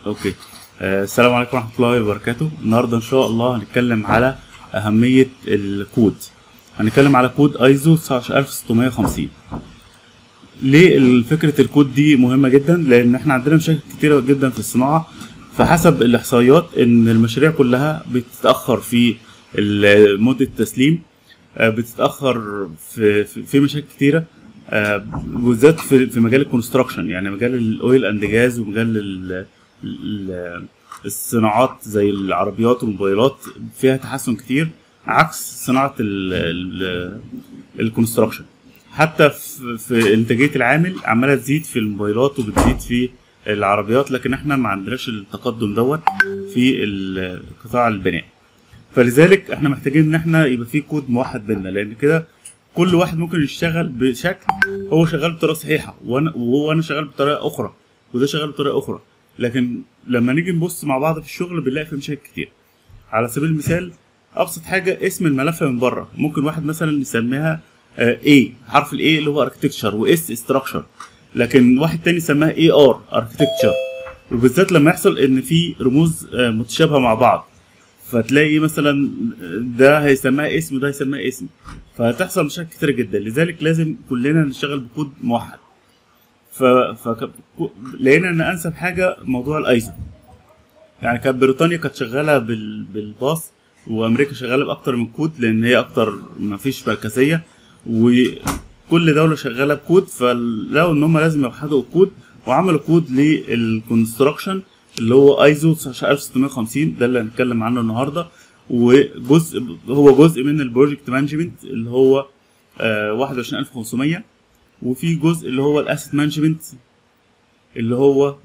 اوكي آه، السلام عليكم ورحمه الله وبركاته النهارده ان شاء الله هنتكلم على اهميه الكود هنتكلم على كود ايزو 19650 ليه فكره الكود دي مهمه جدا لان احنا عندنا مشاكل كتيره جدا في الصناعه فحسب الاحصائيات ان المشاريع كلها بتتاخر في ال- مده التسليم آه، بتتاخر في في في مشاكل كتيره آه، بالذات في في مجال الكونستراكشن يعني مجال الاويل اند جاز ومجال ال- ال- الصناعات زي العربيات والموبايلات فيها تحسن كتير عكس صناعه الكونستراكشن حتى في, في انتاجيه العامل عماله تزيد في الموبايلات وبتزيد في العربيات لكن احنا ما عندناش التقدم دوت في ال- قطاع البناء فلذلك احنا محتاجين ان احنا يبقى في كود موحد بيننا لان كده كل واحد ممكن يشتغل بشكل هو شغال بطريقه صحيحه وانا وهو انا شغال بطريقه اخرى وده شغال بطريقه اخرى لكن لما نيجي نبص مع بعض في الشغل بنلاقي في مشاكل كتير على سبيل المثال ابسط حاجه اسم الملف من بره ممكن واحد مثلا يسميها اي حرف الاي اللي هو اركتكتشر واس استراكشر لكن واحد تاني سماها اي ار اركتكتشر وبالذات لما يحصل ان في رموز آه، متشابهه مع بعض فتلاقي مثلا ده هيسميها اسم وده هيسميها اسم فهتحصل مشاكل كتير جدا لذلك لازم كلنا نشتغل بكود موحد ف... ف... لقينا ان انسب حاجه موضوع الايزو يعني كانت بريطانيا كانت شغاله بال... بالباص وامريكا شغاله باكتر من كود لان هي اكتر ما فيش مركزيه وكل دوله شغاله بكود فلقوا ان هم لازم يوحدوا الكود وعملوا كود للكونستراكشن اللي هو ايزو 1650 ده اللي هنتكلم عنه النهارده وجزء هو جزء من البروجكت مانجمنت اللي هو آه 21500 وفي جزء اللي هو الاسيت مانجمنت اللي هو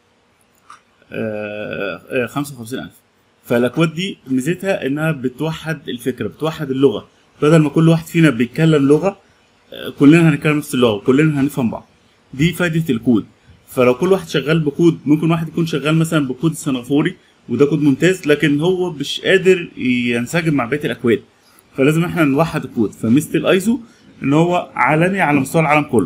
آه آه 55000 فالاكواد دي ميزتها انها بتوحد الفكره بتوحد اللغه بدل ما كل واحد فينا بيتكلم لغه آه، كلنا هنتكلم نفس اللغه وكلنا هنفهم بعض دي فائده الكود فلو كل واحد شغال بكود ممكن واحد يكون شغال مثلا بكود سنغافوري وده كود ممتاز لكن هو مش قادر ينسجم مع بقيه الاكواد فلازم احنا نوحد الكود فميزه الايزو ان هو عالمي على مستوى العالم كله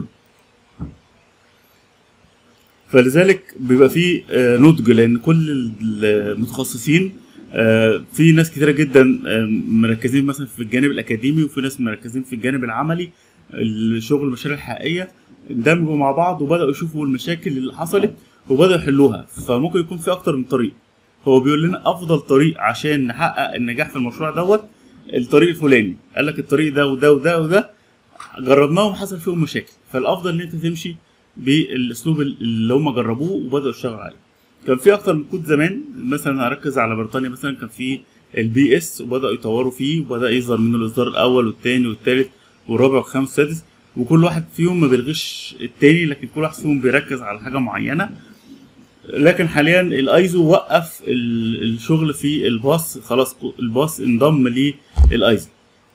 فلذلك بيبقى فيه آه، نضج لان كل المتخصصين آه، في ناس كتيره جدا آه، مركزين مثلا في الجانب الاكاديمي وفي ناس مركزين في الجانب العملي الشغل المشاريع الحقيقيه اندمجوا مع بعض وبداوا يشوفوا المشاكل اللي حصلت وبداوا يحلوها فممكن يكون في اكتر من طريق هو بيقول لنا افضل طريق عشان نحقق النجاح في المشروع دوت الطريق الفلاني قال لك الطريق ده وده وده وده جربناهم وحصل فيهم مشاكل فالافضل ان انت تمشي بالاسلوب اللي هم جربوه وبداوا يشتغلوا عليه كان في اكتر من كود زمان مثلا هركز على بريطانيا مثلا كان في البي اس وبداوا يطوروا فيه وبدا يظهر منه الاصدار الاول والثاني والثالث والرابع والخامس والسادس وكل واحد فيهم ما بيلغيش التاني لكن كل واحد فيهم بيركز على حاجه معينه لكن حاليا الايزو وقف ال- الشغل في الباص خلاص الباص انضم للايزو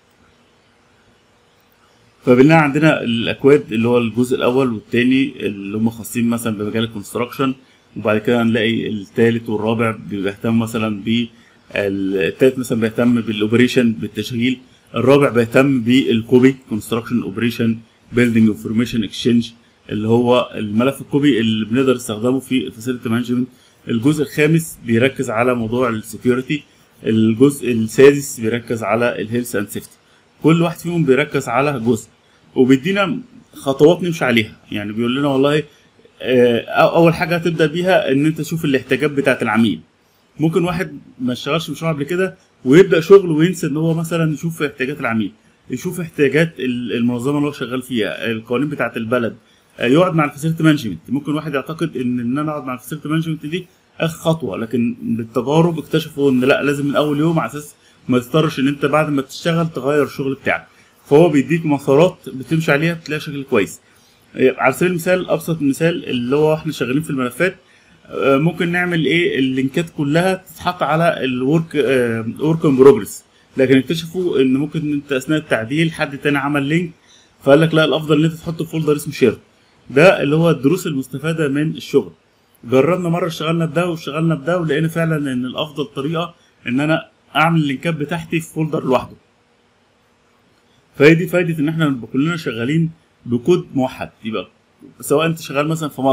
فبالله عندنا الاكواد اللي هو الجزء الاول والثاني اللي هم خاصين مثلا بمجال الكونستراكشن وبعد كده نلاقي الثالث والرابع بيهتم مثلا ب الثالث مثلا بيهتم بالاوبريشن بالتشغيل الرابع بيهتم بالكوبي كونستراكشن اوبريشن بيلدينج انفورميشن اكسشينج اللي هو الملف الكوبي اللي بنقدر نستخدمه في الفاسيلتي مانجمنت الجزء الخامس بيركز على موضوع السكيورتي الجزء السادس بيركز على الهيلث اند سيفتي كل واحد فيهم بيركز على جزء وبيدينا خطوات نمشي عليها يعني بيقول لنا والله آه، أو- اول حاجه هتبدا بيها ان انت تشوف الاحتياجات بتاعه العميل ممكن واحد ما اشتغلش مشروع قبل كده ويبدا شغل وينسى ان هو مثلا يشوف احتياجات العميل يشوف احتياجات ال- المنظمه اللي هو شغال فيها القوانين بتاعه البلد آه، يقعد مع الفاسيلتي مانجمنت ممكن واحد يعتقد ان ان انا اقعد مع الفاسيلتي مانجمنت دي اخر خطوه لكن بالتجارب اكتشفوا ان لا لازم من اول يوم على اساس ما تضطرش ان انت بعد ما تشتغل تغير الشغل بتاعك فهو بيديك مسارات بتمشي عليها بتلاقي شكل كويس آه، على سبيل المثال ابسط مثال اللي هو احنا شغالين في الملفات آه، ممكن نعمل ايه اللينكات كلها تتحط على الورك ورك ان بروجرس لكن اكتشفوا ان ممكن انت اثناء التعديل حد تاني عمل لينك فقال لك لا الافضل ان انت تحطه في فولدر اسمه شير ده اللي هو الدروس المستفاده من الشغل جربنا مره اشتغلنا بده واشتغلنا بده ولقينا فعلا ان الافضل طريقه ان انا اعمل اللينكات بتاعتي في فولدر لوحده فهي دي فايده ان احنا نبقى كلنا شغالين بكود موحد يبقى سواء انت شغال مثلا في مصر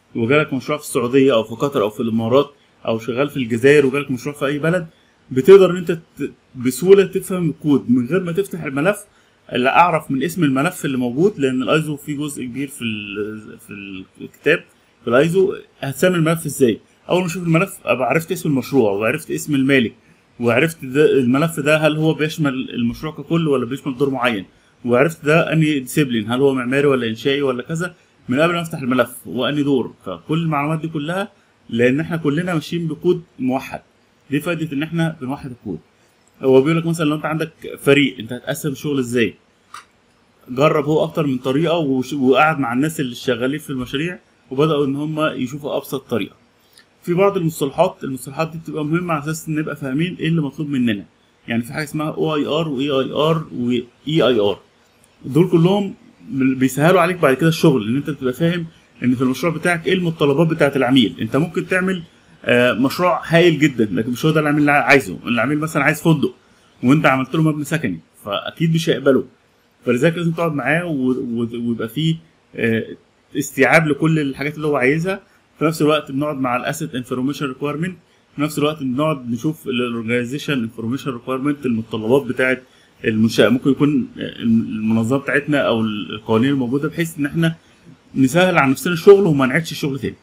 وجالك مشروع في السعوديه او في قطر او في الامارات او شغال في الجزائر وجالك مشروع في اي بلد بتقدر ان انت ت- بسهوله تفهم الكود من غير ما تفتح الملف اللي اعرف من اسم الملف اللي موجود لان الايزو فيه جزء كبير في ال- في الكتاب في الايزو هتسمي الملف ازاي اول ما اشوف الملف ابقى عرفت اسم المشروع وعرفت اسم المالك وعرفت ده الملف ده هل هو بيشمل المشروع ككل ولا بيشمل دور معين وعرفت ده انهي ديسيبلين هل هو معماري ولا انشائي ولا كذا من قبل ما افتح الملف وانهي دور فكل المعلومات دي كلها لان احنا كلنا ماشيين بكود موحد دي فائده ان احنا بنوحد الكود هو بيقول لك مثلا لو انت عندك فريق انت هتقسم الشغل ازاي جرب هو اكتر من طريقه وش- وقعد مع الناس اللي شغالين في المشاريع وبداوا ان هم يشوفوا ابسط طريقه في بعض المصطلحات المصطلحات دي بتبقى مهمه على اساس نبقى فاهمين ايه اللي مطلوب مننا يعني في حاجه اسمها او اي ار واي اي ار واي اي ار دول كلهم بيسهلوا عليك بعد كده الشغل ان انت تبقى فاهم ان في المشروع بتاعك ايه المتطلبات بتاعه العميل انت ممكن تعمل آه، مشروع هايل جدا لكن مش هو ده العميل اللي عايزه العميل مثلا عايز فندق وانت عملت له مبنى سكني فاكيد مش هيقبله فلذلك لازم تقعد معاه و- و- ويبقى فيه آه، استيعاب لكل الحاجات اللي هو عايزها في نفس الوقت بنقعد مع الاسيت انفورميشن ريكويرمنت في نفس الوقت بنقعد نشوف الاورجنايزيشن انفورميشن ريكويرمنت المتطلبات بتاعه المنشاه ممكن يكون آه، المنظمه بتاعتنا او القوانين الموجوده بحيث ان احنا نسهل على نفسنا الشغل وما نعيدش الشغل تاني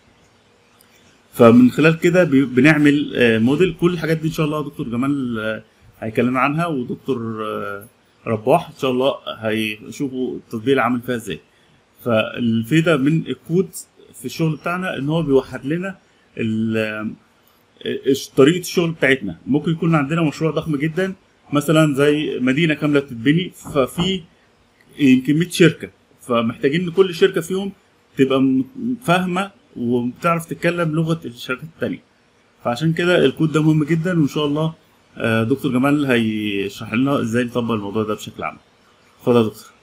فمن خلال كده بي- بنعمل آه، موديل كل الحاجات دي ان شاء الله دكتور جمال آه، هيكلمنا عنها ودكتور آه، رباح ان شاء الله هيشوفوا التطبيق العامل فيها ازاي فالفايده من الكود في الشغل بتاعنا ان هو بيوحد لنا ال- إيش طريقه الشغل بتاعتنا ممكن يكون عندنا مشروع ضخم جدا مثلا زي مدينه كامله بتتبني ففي يمكن 100 شركه فمحتاجين ان كل شركه فيهم تبقى م- فاهمه وبتعرف تتكلم لغه الشركات التانية فعشان كده الكود ده مهم جدا وان شاء الله آه، دكتور جمال هيشرح لنا ازاي نطبق الموضوع ده بشكل عام اتفضل يا دكتور